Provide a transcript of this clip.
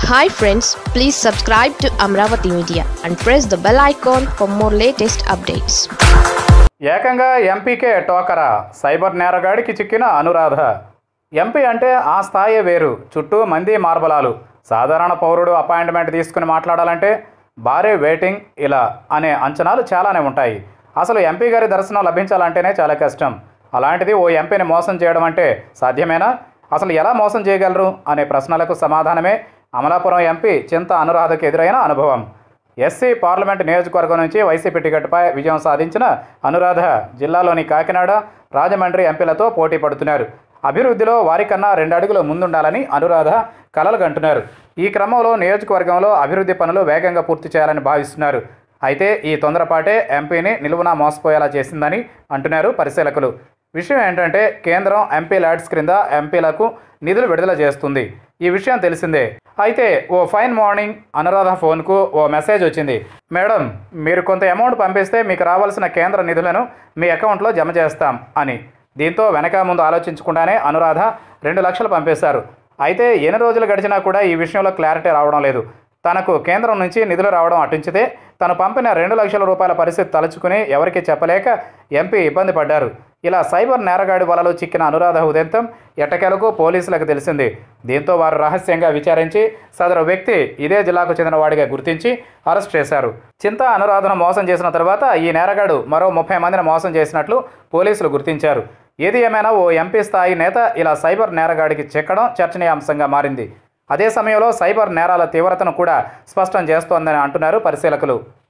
hi friends please subscribe to Amaravati media and press the bell icon for more latest updates ఏకంగా ఎంపీకే టోకరా cyber నేరగాడికి చిక్కిన Anuradha MP అంటే ఆ స్థాయి వేరు చుట్టూ మంది మార్బలాలు సాధారణ పౌరుడు అపాయింట్మెంట్ తీసుకుని మాట్లాడాలంటే భారీ వెయిటింగ్ ఇలా అనే అంచనాలు చాలానే ఉంటాయి అసలు ఎంపీ గారి దర్శనం లభించాలంటేనే చాలా కష్టం అలాంటిది ఓ ఎంపీని మోసం చేయడం అంటే సాధ్యమేనా అసలు ఎలా మోసం చేయగలరు అనే ప్రశ్నలకు సమాధానమే అమలాపురం ఎంపీ చింత అనురాధకు ఎదురైన అనుభవం ఎస్సీ పార్లమెంట్ నియోజకవర్గం నుంచి వైసీపీ టికెట్పై విజయం సాధించిన అనురాధ జిల్లాలోని కాకినాడ రాజమండ్రి ఎంపీలతో పోటీ పడుతున్నారు అభివృద్ధిలో వారికన్నా రెండు అడుగులు ముందుండాలని అనురాధ కలలు కంటున్నారు ఈ క్రమంలో నియోజకవర్గంలో అభివృద్ధి పనులు వేగంగా పూర్తి చేయాలని భావిస్తున్నారు అయితే ఈ తొందరపాటే ఎంపీని నిలువునా మోసపోయేలా చేసిందని అంటున్నారు పరిశీలకులు విషయం ఏంటంటే కేంద్రం ఎంపీ ల్యాడ్స్ క్రింద ఎంపీలకు నిధులు విడుదల చేస్తుంది ఈ విషయం తెలిసిందే అయితే ఓ ఫైన్ మార్నింగ్ అనురాధ ఫోన్కు ఓ మెసేజ్ వచ్చింది మేడం మీరు కొంత అమౌంట్ పంపిస్తే మీకు రావాల్సిన కేంద్ర నిధులను మీ అకౌంట్లో జమ చేస్తాం అని దీంతో వెనక ముందు ఆలోచించకుండానే అనురాధ రెండు లక్షలు పంపేశారు అయితే ఎన్ని రోజులు గడిచినా కూడా ఈ విషయంలో క్లారిటీ రావడం లేదు తనకు కేంద్రం నుంచి నిధులు రావడం అటుంచితే తను పంపిన రెండు లక్షల రూపాయల పరిస్థితి తలుచుకుని ఎవరికి చెప్పలేక ఎంపీ ఇబ్బంది పడ్డారు ఇలా సైబర్ నేరగాడి వలలో చిక్కిన అనురాధ ఉదంతం ఎట్టకేలకు పోలీసులకు తెలిసింది దీంతో వారు రహస్యంగా విచారించి సదరు వ్యక్తి ఇదే జిల్లాకు చెందిన వాడిగా గుర్తించి అరెస్ట్ చేశారు చింత అనురాధను మోసం చేసిన తర్వాత ఈ నేరగాడు మరో ముప్పై మందిని మోసం చేసినట్లు పోలీసులు గుర్తించారు ఏది ఏమైనా ఓ ఎంపీ స్థాయి నేత ఇలా సైబర్ నేరగాడికి చిక్కడం చర్చనీయాంశంగా మారింది అదే సమయంలో సైబర్ నేరాల తీవ్రతను కూడా స్పష్టం చేస్తోందని అంటున్నారు పరిశీలకులు